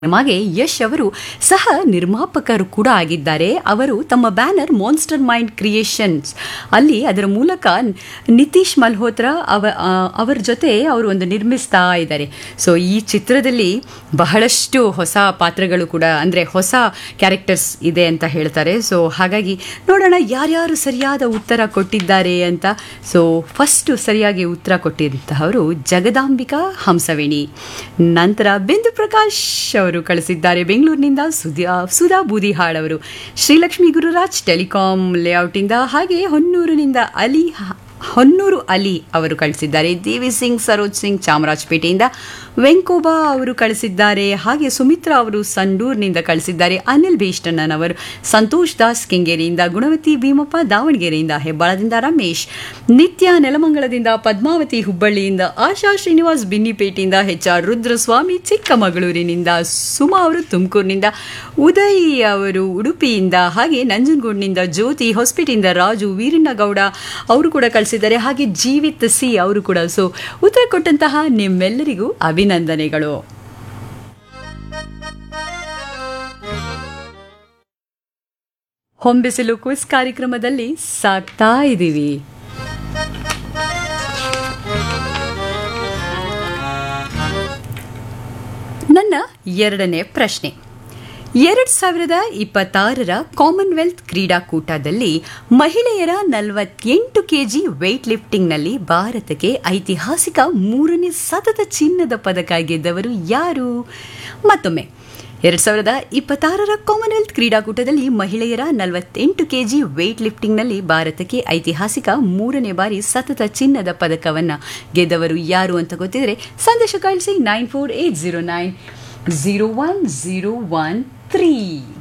ನಮಗೆ ಯಶ್ ಅವರು ಸಹ ನಿರ್ಮಾಪಕರು ಕೂಡ ಆಗಿದ್ದಾರೆ ಅವರು ತಮ್ಮ ಬ್ಯಾನರ್ ಮಾನ್ಸ್ಟರ್ ಮೈಂಡ್ ಕ್ರಿಯೇಷನ್ಸ್ ಅಲ್ಲಿ ಅದರ ಮೂಲಕ ನಿತೀಶ್ ಮಲ್ಹೋತ್ರ ಅವ ಆ, ಅವರ ಜೊತೆ ಅವರು ಒಂದು ನಿರ್ಮಿಸ್ತಾ ಇದ್ದಾರೆ ಸೊ ಈ ಚಿತ್ರದಲ್ಲಿ ಬಹಳಷ್ಟು ಹೊಸ ಪಾತ್ರಗಳು ಕೂಡ ಅಂದರೆ ಹೊಸ ಕ್ಯಾರೆಕ್ಟರ್ಸ್ ಇದೆ ಅಂತ ಹೇಳ್ತಾರೆ ಸೊ ಹಾಗಾಗಿ ನೋಡೋಣ ಯಾರ್ಯಾರು ಸರಿಯಾದ ಉತ್ತರ ಕೊಟ್ಟಿದ್ದಾರೆ ಅಂತ ಸೊ ಫಸ್ಟು ಸರಿಯಾಗಿ ಉತ್ತರ ಕೊಟ್ಟಿರುವಂತಹವರು ಜಗದಾಂಬಿಕಾ ಹಂಸವೇಣಿ ನಂತರ ಬಿಂದು ಪ್ರಕಾಶ್ ಅವರು ಕಳಿಸಿದ್ದಾರೆ ಬೆಂಗಳೂರಿನಿಂದ ಸುಧಾ ಸುಧಾ ಬೂದಿಹಾಳ್ ಅವರು ಶ್ರೀಲಕ್ಷ್ಮಿ ಗುರುರಾಜ್ ಟೆಲಿಕಾಂ ಲೇಔಟಿಂದ ಹಾಗೆ ಹೊನ್ನೂರಿನಿಂದ ಅಲಿ ಹ- ಹೊನ್ನೂರು ಅಲಿ ಅವರು ಕಳಿಸಿದ್ದಾರೆ ದೇವಿ ಸಿಂಗ್ ಸರೋಜ್ ಸಿಂಗ್ ಚಾಮರಾಜಪೇಟೆಯಿಂದ ವೆಂಕೋಬಾ ಅವರು ಕಳಿಸಿದ್ದಾರೆ ಹಾಗೆ ಸುಮಿತ್ರಾ ಅವರು ಸಂಡೂರಿನಿಂದ ಕಳಿಸಿದ್ದಾರೆ ಅನಿಲ್ ಭೀಷ್ಟಣ್ಣನ್ ಅವರು ಸಂತೋಷ್ ದಾಸ್ ಕೆಂಗೇರಿಯಿಂದ ಗುಣವತಿ ಭೀಮಪ್ಪ ದಾವಣಗೆರೆಯಿಂದ ಹೆಬ್ಬಾಳದಿಂದ ರಮೇಶ್ ನಿತ್ಯ ನೆಲಮಂಗಲದಿಂದ ಪದ್ಮಾವತಿ ಹುಬ್ಬಳ್ಳಿಯಿಂದ ಆಶಾ ಶ್ರೀನಿವಾಸ್ ಬಿನ್ನಿಪೇಟೆಯಿಂದ ಎಚ್ ಆರ್ ರುದ್ರಸ್ವಾಮಿ ಚಿಕ್ಕಮಗಳೂರಿನಿಂದ ಸುಮಾ ಅವರು ತುಮಕೂರಿನಿಂದ ಉದಯ್ ಅವರು ಉಡುಪಿಯಿಂದ ಹಾಗೆ ನಂಜನಗೂಡಿನಿಂದ ಜ್ಯೋತಿ ಹೊಸಪೇಟೆಯಿಂದ ರಾಜು ವೀರಣ್ಣಗೌಡ ಅವರು ಕೂಡ ಕಳಿಸಿದ್ದಾರೆ ಹಾಗೆ ಜೀವಿತ್ ಸಿ ಅವರು ಕೂಡ ಸೊ ಉತ್ತರ ಕೊಟ್ಟಂತಹ ನಿಮ್ಮೆಲ್ಲರಿಗೂ ಅಭಿನಂದನೆಗಳು ಹೊಂಬಿಸಿಲು ಕ್ವಿಸ್ ಕಾರ್ಯಕ್ರಮದಲ್ಲಿ ಸಾಕ್ತಾ ಇದ್ದೀವಿ ನನ್ನ ಎರಡನೇ ಪ್ರಶ್ನೆ ಎರಡು ಸಾವಿರದ ಇಪ್ಪತ್ತಾರರ ಕಾಮನ್ವೆಲ್ತ್ ಕ್ರೀಡಾಕೂಟದಲ್ಲಿ ಮಹಿಳೆಯರ ನಲವತ್ತೆಂಟು ಕೆಜಿ ವೆಯ್ಟ್ ಲಿಫ್ಟಿಂಗ್ನಲ್ಲಿ ಭಾರತಕ್ಕೆ ಐತಿಹಾಸಿಕ ಮೂರನೇ ಸತತ ಚಿನ್ನದ ಪದಕ ಗೆದ್ದವರು ಯಾರು ಮತ್ತೊಮ್ಮೆ ಎರಡು ಸಾವಿರದ ಇಪ್ಪತ್ತಾರರ ಕಾಮನ್ವೆಲ್ತ್ ಕ್ರೀಡಾಕೂಟದಲ್ಲಿ ಮಹಿಳೆಯರ ನಲವತ್ತೆಂಟು ಕೆಜಿ ವೆಯ್ಟ್ ಲಿಫ್ಟಿಂಗ್ನಲ್ಲಿ ಭಾರತಕ್ಕೆ ಐತಿಹಾಸಿಕ ಮೂರನೇ ಬಾರಿ ಸತತ ಚಿನ್ನದ ಪದಕವನ್ನು ಗೆದ್ದವರು ಯಾರು ಅಂತ ಗೊತ್ತಿದ್ರೆ ಸಂದೇಶ ಕಳಿಸಿ nine four eight zero nine zero one zero one three